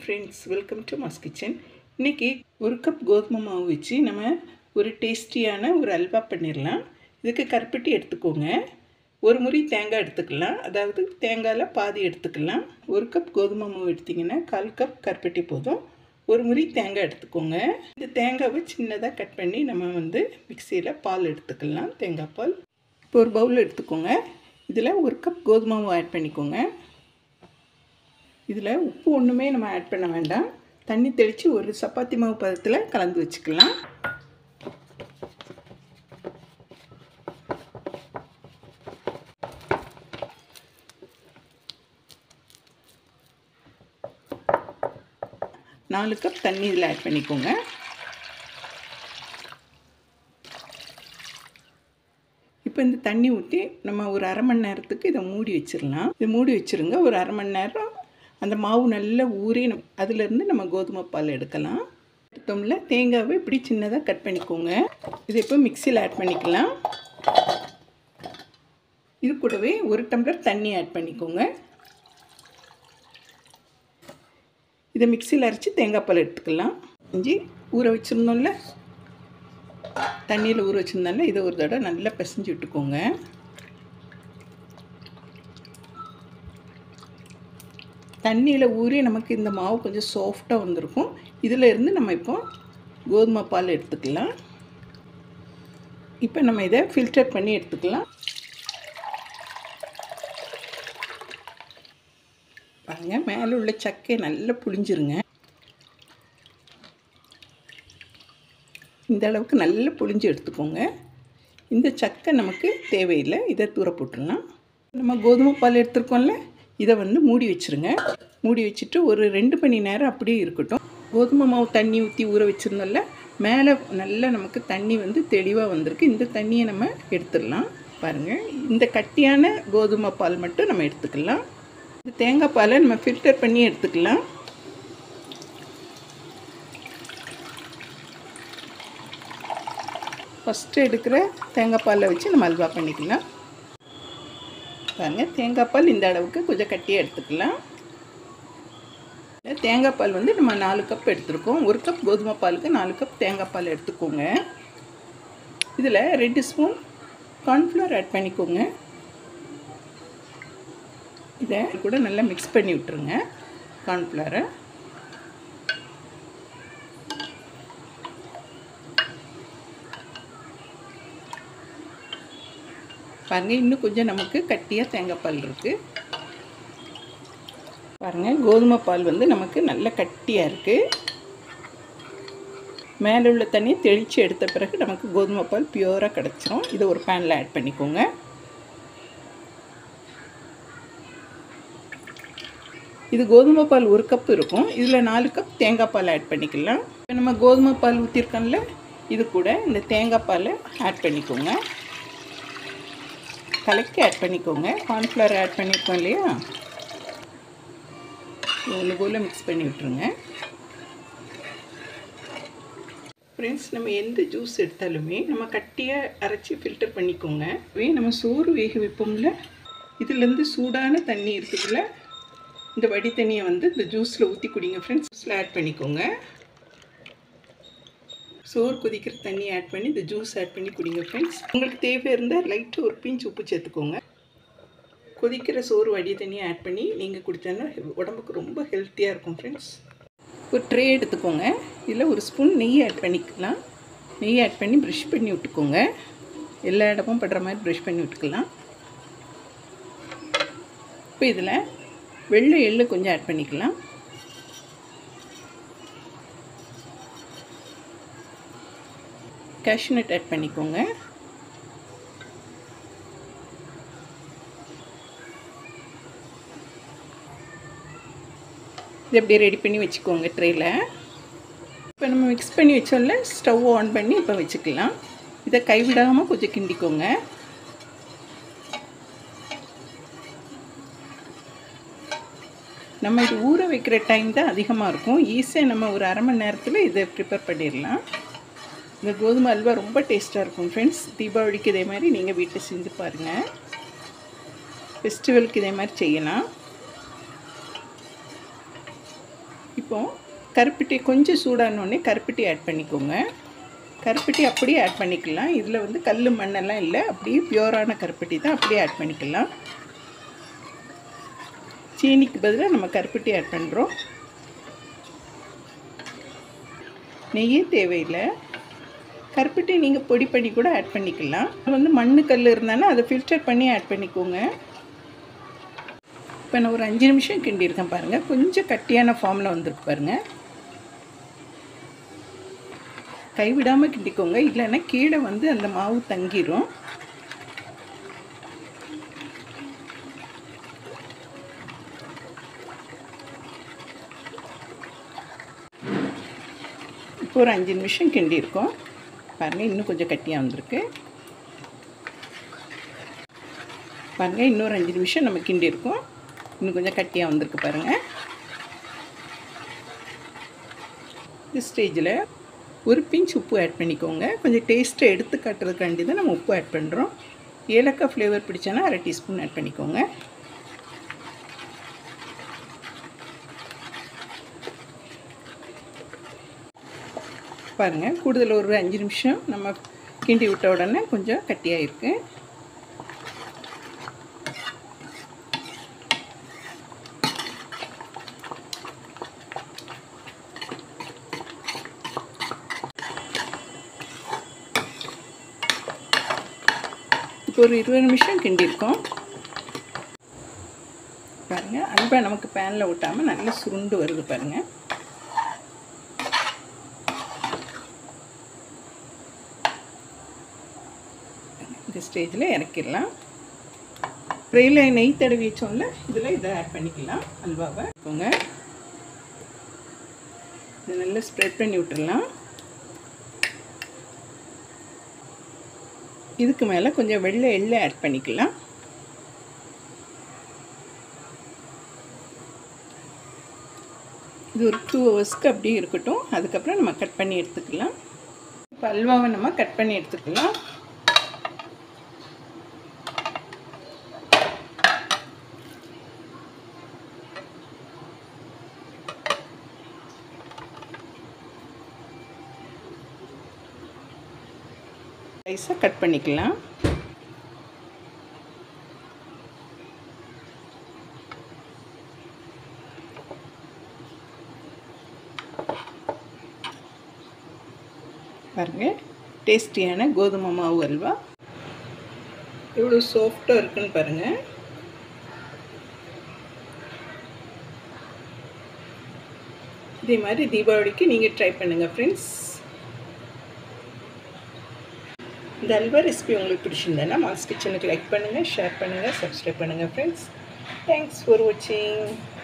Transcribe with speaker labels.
Speaker 1: friends welcome to mass kitchen இன்றைக்கி ஒரு cup கோதுமை மாவு வச்சு நம்ம ஒரு டேஸ்டியான ஒரு அல்வா பண்ணிடலாம் இதுக்கு கருப்பட்டி எடுத்துக்கோங்க ஒரு முறி தேங்காய் எடுத்துக்கலாம் அதாவது தேங்காயில் பாதி எடுத்துக்கலாம் ஒரு கப் கோதுமை மாவு எடுத்திங்கன்னா கால் கப் கருப்பட்டி போதும் ஒரு முறி தேங்காய் எடுத்துக்கோங்க இந்த தேங்காவை சின்னதாக கட் பண்ணி நம்ம வந்து மிக்சியில் பால் எடுத்துக்கலாம் தேங்காய் பால் இப்போ ஒரு பவுல் எடுத்துக்கோங்க இதில் ஒரு கப் கோதுமை மாவு ஆட் பண்ணிக்கோங்க இதில் உப்பு ஒன்றுமே நம்ம ஆட் பண்ண வேண்டாம் தண்ணி தெளித்து ஒரு சப்பாத்தி மாவு பதத்தில் கலந்து வச்சுக்கலாம் நாலு கப் தண்ணி இதில் ஆட் பண்ணிக்கோங்க இப்போ இந்த தண்ணி ஊற்றி நம்ம ஒரு அரை மணி நேரத்துக்கு இதை மூடி வச்சிடலாம் இதை மூடி வச்சுருங்க ஒரு அரை மணி நேரம் அந்த மாவு நல்லா ஊறி நம் அதிலேருந்து நம்ம கோதுமை பால் எடுக்கலாம் எடுத்தோம்ல தேங்காவை இப்படி சின்னதாக கட் பண்ணிக்கோங்க இதை இப்போ மிக்சியில் ஆட் பண்ணிக்கலாம் இது கூடவே ஒரு டம்ளர் தண்ணி ஆட் பண்ணிக்கோங்க இதை மிக்சியில் அரைச்சி தேங்காய் பால் எடுத்துக்கலாம் இஞ்சி ஊற வச்சுருந்தோம்ல தண்ணியில் ஊற வச்சுருந்தால இதை ஒரு தடவை நல்லா பிசைஞ்சு விட்டுக்கோங்க தண்ணியில் ஊறி நமக்கு இந்த மாவு கொஞ்சம் சாஃப்டாக வந்திருக்கும் இதில் இருந்து நம்ம இப்போ கோதுமை பால் எடுத்துக்கலாம் இப்போ நம்ம இதை ஃபில்டர் பண்ணி எடுத்துக்கலாம் பாருங்கள் மேலே உள்ள சக்கையை நல்லா புளிஞ்சிருங்க இந்த அளவுக்கு நல்லா புளிஞ்சு எடுத்துக்கோங்க இந்த சக்கை நமக்கு தேவையில்லை இதை தூர போட்டுடலாம் நம்ம கோதுமை பால் எடுத்துருக்கோம்ல இதை வந்து மூடி வச்சுருங்க மூடி வச்சுட்டு ஒரு ரெண்டு மணி நேரம் அப்படியே இருக்கட்டும் கோதுமை மாவு தண்ணி ஊற்றி ஊற வச்சுருந்தோம்ல மேலே நல்லா நமக்கு தண்ணி வந்து தெளிவாக வந்திருக்கு இந்த தண்ணியை நம்ம எடுத்துடலாம் பாருங்கள் இந்த கட்டியான கோதுமை பால் மட்டும் நம்ம எடுத்துக்கலாம் இந்த தேங்காய் பாலை நம்ம ஃபில்டர் பண்ணி எடுத்துக்கலாம் ஃபஸ்ட்டு எடுக்கிற தேங்காய் பாலில் வச்சு நம்ம அல்வா பண்ணிக்கலாம் பாருங்கள் தேங்காய் பால் இந்த அளவுக்கு கொஞ்சம் கட்டியாக எடுத்துக்கலாம் தேங்காய் பால் வந்து நம்ம நாலு கப் எடுத்துருக்கோம் ஒரு கப் கோதுமை பாலுக்கு நாலு கப் தேங்காய் பால் எடுத்துக்கோங்க இதில் ரெண்டு ஸ்பூன் கார்ன்ஃப்ளவர் ஆட் பண்ணிக்கோங்க இதை கூட நல்லா மிக்ஸ் பண்ணி விட்டுருங்க கார்ன்ஃப்ளவரை பாருங்கள் இன்னும் கொஞ்சம் நமக்கு கட்டியாக தேங்காய் பால் இருக்குது பாருங்கள் கோதுமை பால் வந்து நமக்கு நல்ல கட்டியாக இருக்குது மேலே உள்ள தண்ணியை தெளித்து எடுத்த பிறகு நமக்கு கோதுமை பால் பியூராக கிடச்சிரும் இதை ஒரு பேனில் ஆட் பண்ணிக்கோங்க இது கோதுமை பால் ஒரு கப் இருக்கும் இதில் நாலு கப் தேங்காய் பால் ஆட் பண்ணிக்கலாம் இப்போ நம்ம கோதுமை பால் ஊற்றிருக்கோம்ல இது கூட இந்த தேங்காய் பாலை ஆட் பண்ணிக்கோங்க கலக்கி ஆட் பண்ணிக்கோங்க கார்ன்ஃப்ளவர் ஆட் பண்ணியிருக்கோம் இல்லையா ஒன்று போல் மிக்ஸ் பண்ணி விட்டுருங்க ஃப்ரெண்ட்ஸ் நம்ம எந்த ஜூஸ் எடுத்தாலுமே நம்ம கட்டியாக அரைச்சி ஃபில்டர் பண்ணிக்கோங்க நம்ம சோறு வேக வைப்போம்ல இதுலேருந்து சூடான தண்ணி இருக்குதுல்ல இந்த வடி தண்ணியை வந்து இந்த ஜூஸில் ஊற்றி குடிங்க ஃப்ரெண்ட்ஸ் ஜூஸில் ஆட் பண்ணிக்கோங்க சோறு கொதிக்கிற தண்ணி ஆட் பண்ணி இந்த ஜூஸ் ஆட் பண்ணி குடிங்க ஃப்ரெண்ட்ஸ் உங்களுக்கு தேவை இருந்தால் லைட்டாக ஒரு பிஞ்ச் உப்பு சேர்த்துக்கோங்க கொதிக்கிற சோறு வடி தண்ணியை ஆட் பண்ணி நீங்கள் குடித்தோன்னா உடம்புக்கு ரொம்ப ஹெல்த்தியாக இருக்கும் ஃப்ரெண்ட்ஸ் ஒரு ட்ரே எடுத்துக்கோங்க இதில் ஒரு ஸ்பூன் நெய் ஆட் பண்ணிக்கலாம் நெய் ஆட் பண்ணி ப்ரஷ் பண்ணி விட்டுக்கோங்க எல்லா இடமும் படுற மாதிரி ப்ரஷ் பண்ணி விட்டுக்கலாம் இப்போ இதில் வெள்ளை எள்ளு கொஞ்சம் ஆட் பண்ணிக்கலாம் கேஷ்நட் ஆட் பண்ணிக்கோங்க இது அப்படியே ரெடி பண்ணி வச்சுக்கோங்க ட்ரேயில் இப்போ நம்ம மிக்ஸ் பண்ணி வச்சோம்ல ஸ்டவ் ஆன் பண்ணி இப்போ வச்சுக்கலாம் இதை கைவிடாமல் கொஞ்சம் கிண்டிக்கோங்க நம்ம இது ஊற வைக்கிற டைம் தான் அதிகமாக இருக்கும் ஈஸியாக நம்ம ஒரு அரை மணி நேரத்தில் இதை ப்ரிப்பேர் பண்ணிடலாம் இந்த கோதுமை அல்வா ரொம்ப டேஸ்ட்டாக இருக்கும் ஃப்ரெண்ட்ஸ் தீபாவளிக்கு இதே மாதிரி நீங்கள் வீட்டில் செஞ்சு பாருங்கள் ஃபெஸ்டிவலுக்கு இதே மாதிரி செய்யலாம் இப்போ இப்போ கருப்பட்டி கொஞ்சம் சூடானோடனே கருப்பட்டி ஆட் பண்ணிக்கோங்க கருப்பட்டி அப்படியே ஆட் பண்ணிக்கலாம் இதில் வந்து கல் மண்ணெல்லாம் இல்லை அப்படியே பியூரான கருப்பட்டி தான் அப்படியே ஆட் பண்ணிக்கலாம் சீனிக்கு பதிலாக நம்ம கருப்பட்டி ஆட் பண்ணுறோம் நெய்யே தேவையில்லை கருப்பட்டி நீங்கள் பொடி பண்ணி கூட ஆட் பண்ணிக்கலாம் அது வந்து மண்ணு கல் இருந்தாலும் அதை ஃபில்டர் பண்ணி ஆட் பண்ணிக்கோங்க இப்போ நான் ஒரு அஞ்சு நிமிஷம் கிண்டியிருக்கேன் பாருங்கள் கொஞ்சம் கட்டியான ஃபார்மில் வந்திருக்கு பாருங்கள் கைவிடாமல் கிண்டிக்கோங்க இல்லைன்னா கீழே வந்து அந்த மாவு தங்கிரும் இப்போ ஒரு அஞ்சு நிமிஷம் கிண்டியிருக்கோம் பாருங்கள் இன்னும் கொஞ்சம் கட்டியாக வந்திருக்கு பாருங்கள் இன்னொரு அஞ்சு நிமிஷம் நம்ம கிண்டியிருக்கோம் இன்னும் கொஞ்சம் கட்டியாக வந்திருக்கு பாருங்கள் இந்த ஸ்டேஜில் ஒரு பிஞ்ச் உப்பு ஆட் பண்ணிக்கோங்க கொஞ்சம் டேஸ்ட்டை எடுத்து காட்டுறதுக்காண்டி தான் நம்ம உப்பு ஆட் பண்ணுறோம் ஏலக்காய் ஃப்ளேவர் பிடிச்சனா அரை டீஸ்பூன் ஆட் பண்ணிக்கோங்க பாருங்கள் கூடுதல் ஒரு அஞ்சு நிமிஷம் நம்ம கிண்டி விட்ட உடனே கொஞ்சம் கட்டியாக இருக்குது இப்போ ஒரு இருபது நிமிஷம் கிண்டியிருக்கோம் பாருங்கள் அல்வா நமக்கு பேனில் விட்டாமல் நல்லா சுருண்டு வருது பாருங்கள் இந்த ஸ்டேஜில் இறக்கிடலாம் ட்ரெயில் நெய் தடவி வச்சோம்ல இதில் இதை ஆட் பண்ணிக்கலாம் அல்வாவை போங்க இதை நல்லா ஸ்ப்ரெட் பண்ணி விட்டுடலாம் இதுக்கு மேலே கொஞ்சம் வெள்ளை எள்ளை ஆட் பண்ணிக்கலாம் இது ஒரு டூ ஹவர்ஸ்க்கு அப்படியே இருக்கட்டும் அதுக்கப்புறம் நம்ம கட் பண்ணி எடுத்துக்கலாம் இப்போ அல்வாவை நம்ம கட் பண்ணி எடுத்துக்கலாம் ஸ்லைஸாக கட் பண்ணிக்கலாம் பாருங்கள் டேஸ்டியான கோதுமை மாவு அல்வா எவ்வளோ சாஃப்டாக இருக்குன்னு பாருங்கள் இதே மாதிரி தீபாவளிக்கு நீங்கள் ட்ரை பண்ணுங்கள் ஃப்ரெண்ட்ஸ் இந்த அல்வா ரெசிபி உங்களுக்கு பிடிச்சிருந்தேன்னா மாஸ் கிச்சனுக்கு லைக் பண்ணுங்கள் ஷேர் பண்ணுங்கள் சப்ஸ்கிரைப் பண்ணுங்கள் ஃப்ரெண்ட்ஸ் தேங்க்ஸ் ஃபார் வாட்சிங்